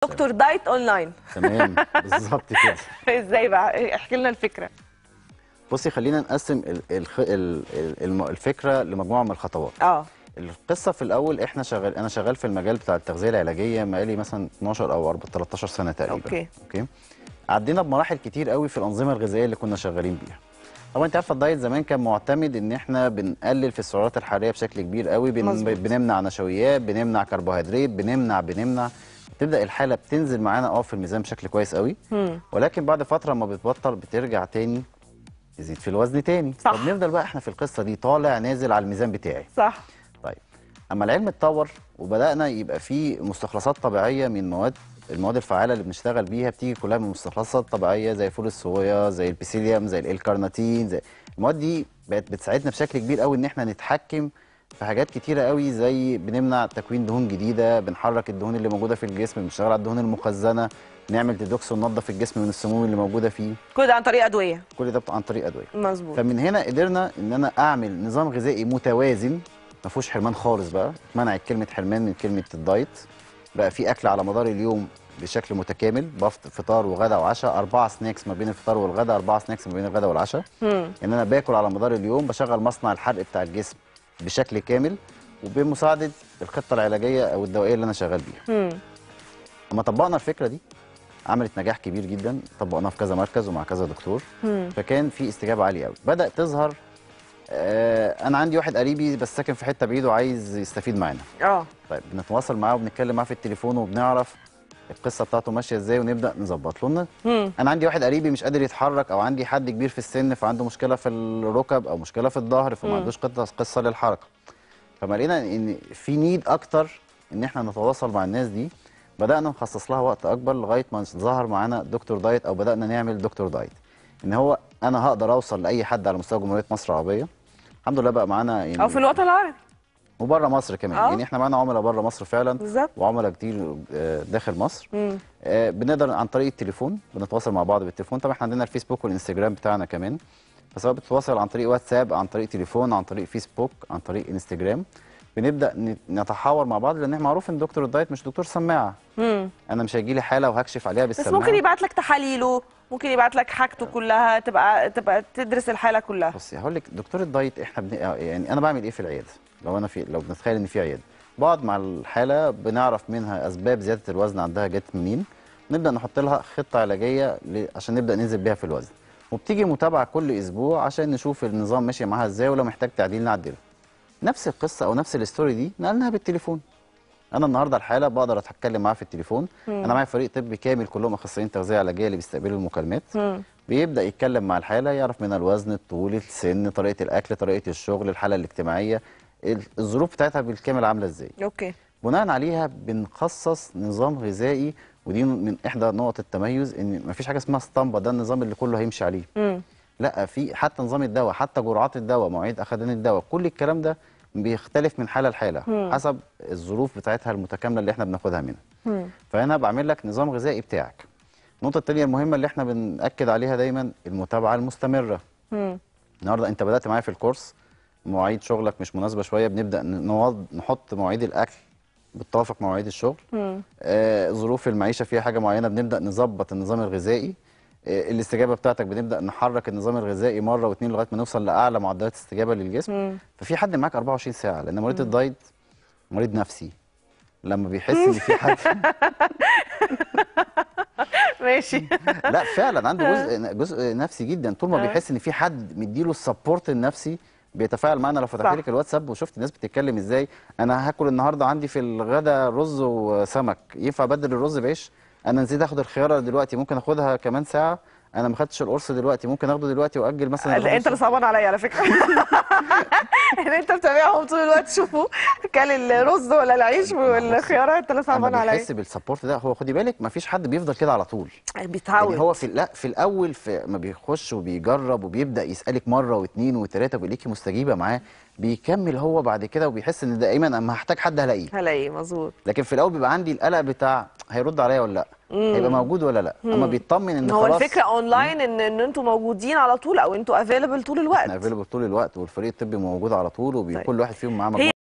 دكتور دايت اونلاين تمام بالظبط كده ازاي بقى احكي لنا الفكره بصي خلينا نقسم ال- الخ- ال- ال- الم- الفكره لمجموعه من الخطوات اه القصه في الاول احنا شغال انا شغال في المجال بتاع التغذيه العلاجيه بقالي مثلا 12 او 4 13 سنه تقريبا أوكي. اوكي عدينا بمراحل كتير قوي في الانظمه الغذائيه اللي كنا شغالين بيها طبعا انت عارفه الدايت زمان كان معتمد ان احنا بنقلل في السعرات الحراريه بشكل كبير قوي بن... مظبوط. بنمنع نشويات بنمنع كربوهيدرات بنمنع بنمنع تبدا الحاله بتنزل معانا اه في الميزان بشكل كويس قوي مم. ولكن بعد فتره ما بتبطل بترجع تاني تزيد في الوزن تاني صح. فبنفضل بقى احنا في القصه دي طالع نازل على الميزان بتاعي صح طيب اما العلم اتطور وبدانا يبقى فيه مستخلصات طبيعيه من مواد المواد الفعاله اللي بنشتغل بيها بتيجي كلها من مستخلصات طبيعيه زي فول الصويا زي البيسيليوم زي الكارناتين زي المواد دي بقت بتساعدنا بشكل كبير قوي ان احنا نتحكم في حاجات كتيره قوي زي بنمنع تكوين دهون جديده بنحرك الدهون اللي موجوده في الجسم بنشتغل على الدهون المخزنه نعمل ديدوكس وننظف الجسم من السموم اللي موجوده فيه كل ده عن طريق ادويه كل ده عن طريق ادويه مظبوط فمن هنا قدرنا ان انا اعمل نظام غذائي متوازن ما فيهوش حرمان خالص بقى منعت كلمه حرمان من كلمه الدايت بقى في اكل على مدار اليوم بشكل متكامل بفط فطار وغدا وعشاء اربعه سناكس ما بين الفطار والغدا اربعه سناكس ما بين الغدا والعشاء مم. ان انا باكل على مدار اليوم بشغل مصنع الحرق بتاع الجسم بشكل كامل وبمساعده الخطه العلاجيه او الدوائيه اللي انا شغال بيها مم. لما طبقنا الفكره دي عملت نجاح كبير جدا طبقناها في كذا مركز ومع كذا دكتور مم. فكان في استجابه عاليه قوي بدات تظهر آه انا عندي واحد قريبي بس ساكن في حته بعيد وعايز يستفيد معانا اه طيب بنتواصل معاه وبنتكلم معاه في التليفون وبنعرف القصه بتاعته ماشيه ازاي ونبدا نظبط له لنا مم. انا عندي واحد قريبي مش قادر يتحرك او عندي حد كبير في السن فعنده مشكله في الركب او مشكله في الظهر فما مم. عندوش قصه قصه للحركه فما لقينا ان في نيد اكتر ان احنا نتواصل مع الناس دي بدانا نخصص لها وقت اكبر لغايه ما ظهر معانا دكتور دايت او بدانا نعمل دكتور دايت ان هو انا هقدر اوصل لاي حد على مستوى جمهوريه مصر العربيه الحمد لله بقى معانا يعني او في الوطن العربي وبره مصر كمان آه. يعني احنا معانا عملاء بره مصر فعلا بالظبط وعملاء كتير آه، داخل مصر مم. آه، بنقدر عن طريق التليفون بنتواصل مع بعض بالتليفون طبعا احنا عندنا الفيسبوك والانستجرام بتاعنا كمان فسواء بتتواصل عن طريق واتساب عن طريق تليفون عن طريق فيسبوك عن طريق انستجرام بنبدا ن- نتحاور مع بعض لان احنا معروف ان دكتور الدايت مش دكتور سماعه مم. انا مش هيجي لي حاله وهكشف عليها بس بالسماعه ممكن يبعت لك تحاليله ممكن يبعت لك حاجته كلها تبقى تبقى تدرس الحاله كلها بصي هقول لك دكتور الدايت احنا بن... يعني انا بعمل ايه في العياده لو انا في لو بنتخيل ان في عياده بقعد مع الحاله بنعرف منها اسباب زياده الوزن عندها جت منين نبدا نحط لها خطه علاجيه ل... عشان نبدا ننزل بيها في الوزن وبتيجي متابعه كل اسبوع عشان نشوف النظام ماشي معاها ازاي ولو محتاج تعديل نعدله نفس القصه او نفس الستوري دي نقلناها بالتليفون انا النهارده الحاله بقدر اتكلم معاها في التليفون انا معايا فريق طبي كامل كلهم اخصائيين تغذيه علاجيه اللي بيستقبلوا المكالمات مم. بيبدا يتكلم مع الحاله يعرف منها الوزن الطول السن طريقه الاكل طريقه الشغل الحاله الاجتماعيه ال- الظروف بتاعتها بالكامل عامله ازاي اوكي بناء عليها بنخصص نظام غذائي ودي من احدى نقط التميز ان مفيش حاجه اسمها اسطمبه ده النظام اللي كله هيمشي عليه مم. لا في حتى نظام الدواء حتى جرعات الدواء مواعيد اخدان الدواء كل الكلام ده بيختلف من حاله لحاله مم. حسب الظروف بتاعتها المتكامله اللي احنا بناخدها منها مم. فهنا بعمل لك نظام غذائي بتاعك النقطه الثانيه المهمه اللي احنا بنأكد عليها دايما المتابعه المستمره مم. النهارده انت بدات معايا في الكورس مواعيد شغلك مش مناسبه شويه بنبدا نوض نحط مواعيد الاكل بتتوافق مع مواعيد الشغل مم. آه ظروف المعيشه فيها حاجه معينه بنبدا نظبط النظام الغذائي آه الاستجابه بتاعتك بنبدا نحرك النظام الغذائي مره واثنين لغايه ما نوصل لاعلى معدلات استجابه للجسم مم. ففي حد معاك 24 ساعه لان مريض الدايت مريض نفسي لما بيحس ان في حد ماشي لا فعلا عنده جزء جزء نفسي جدا طول ما بيحس ان في حد مديله السبورت النفسي بيتفاعل معانا لو فتحت صح. لك الواتساب وشفت الناس بتتكلم ازاي انا هاكل النهارده عندي في الغدا رز وسمك ينفع ابدل الرز بعيش انا نسيت اخد الخياره دلوقتي ممكن اخدها كمان ساعه انا ما خدتش القرص دلوقتي ممكن اخده دلوقتي واجل مثلا لا، انت اللي صعبان عليا على فكره ان انت متابعهم طول الوقت شوفوا كل الرز ولا العيش والخياره انت اللي صعبان اما عليا بيحس بالسبورت ده هو خدي بالك ما فيش حد بيفضل كده على طول بيتعود يعني هو في لا في الاول في ما بيخش وبيجرب وبيبدا يسالك مره واثنين وثلاثه وبيلاقيكي مستجيبه معاه بيكمل هو بعد كده وبيحس ان دائما اما هحتاج حد هلاقيه هلاقي مظبوط لكن في الاول بيبقى عندي القلق بتاع هيرد عليا ولا لا هيبقى موجود ولا لا اما بيطمن ان هو خلاص الفكره اونلاين ان ان انتوا موجودين على طول او انتوا افيلبل طول الوقت احنا افيلبل طول الوقت والفريق الطبي موجود على طول طيب. وكل واحد فيهم معاه هي مجموعه